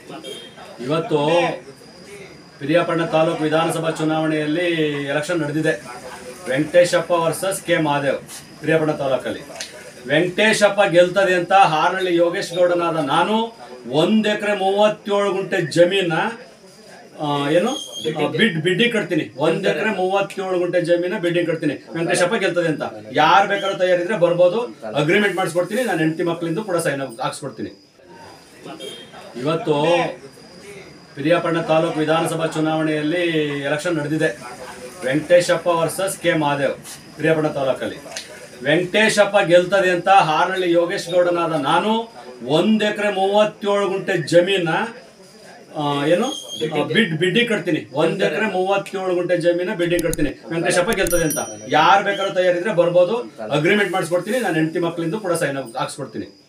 ಇವತ್ತು ಪಿರಿಯಾಪಟ್ಟಣ ತಾಲೂಕು ವಿಧಾನಸಭಾ ಚುನಾವಣೆಯಲ್ಲಿ ಎಲೆಕ್ಷನ್ ನಡೆದಿದೆ ವೆಂಕಟೇಶಪ್ಪ ವರ್ಸಸ್ ಕೆ ಮಹಾದೇವ್ ಪಿರಿಯಾಪಟ್ಟಣ ತಾಲೂಕಲ್ಲಿ ವೆಂಕಟೇಶಪ್ಪ ಗೆಲ್ತದೆ ಅಂತ ಹಾರನಹಳ್ಳಿ ಯೋಗೇಶ್ ಗೌಡನಾದ ನಾನು ಒಂದ್ ಎಕರೆ ಮೂವತ್ತೇಳು ಗುಂಟೆ ಜಮೀನ ಆ, ಏನು ಆ, ಬಿಡ್ ಬಿಡ್ಡಿ ಕಟ್ತೀನಿ ಒಂದ್ ಎಕರೆ ಮೂವತ್ತೇಳು ಗುಂಟೆ ಜಮೀನ ಬಿಡ್ಡಿ ಕಟ್ತೀನಿ ವೆಂಕಟೇಶಪ್ಪ ಗೆಲ್ತದೆ ಅಂತ ಯಾರು ಬೇಕಾದ್ರೂ ತಯಾರಿದ್ರೆ ಬರ್ಬೋದು ಅಗ್ರಿಮೆಂಟ್ ಮಾಡಿಸ್ಕೊಡ್ತೀನಿ ನಾನು ಹೆಂಡತಿ ಮಕ್ಕಳಿಂದ ಕೂಡ ಸೈನ್ ಹಾಕ್ಸ್ಕೊಡ್ತೀನಿ ಇವತ್ತು ಪಿರಿಯಾಪಟ್ಟಣ ತಾಲೂಕು ವಿಧಾನಸಭಾ ಚುನಾವಣೆಯಲ್ಲಿ ಎಲೆಕ್ಷನ್ ನಡೆದಿದೆ ವೆಂಕಟೇಶಪ್ಪ ವರ್ಸಸ್ ಕೆ ಮಹಾದೇವ್ ಪಿರಿಯಾಪಟ್ಟಣ ತಾಲೂಕಲ್ಲಿ ವೆಂಕಟೇಶಪ್ಪ ಗೆಲ್ತದೆ ಅಂತ ಹಾರನಹಳ್ಳಿ ಯೋಗೇಶ್ ಗೌಡನಾದ ನಾನು ಒಂದ್ ಎಕರೆ ಮೂವತ್ತೇಳು ಗುಂಟೆ ಜಮೀನ ಆ, ಏನು ಆ, ಬಿಡ್ ಬಿಡ್ಡಿ ಕಟ್ತೀನಿ ಒಂದ್ ಎಕರೆ ಮೂವತ್ತೇಳು ಗುಂಟೆ ಜಮೀನ ಬಿಡ್ಡಿ ಕಟ್ತೀನಿ ವೆಂಕಟೇಶಪ್ಪ ಗೆಲ್ತದೆ ಅಂತ ಯಾರು ಬೇಕಾದ್ರೂ ತಯಾರಿದ್ರೆ ಬರ್ಬೋದು ಅಗ್ರಿಮೆಂಟ್ ಮಾಡಿಸ್ಕೊಡ್ತೀನಿ ನಾನು ಹೆಂಡತಿ ಮಕ್ಕಳಿಂದ ಕೂಡ ಸೈನ್ ಹಾಕ್ಸ್ಕೊಡ್ತೀನಿ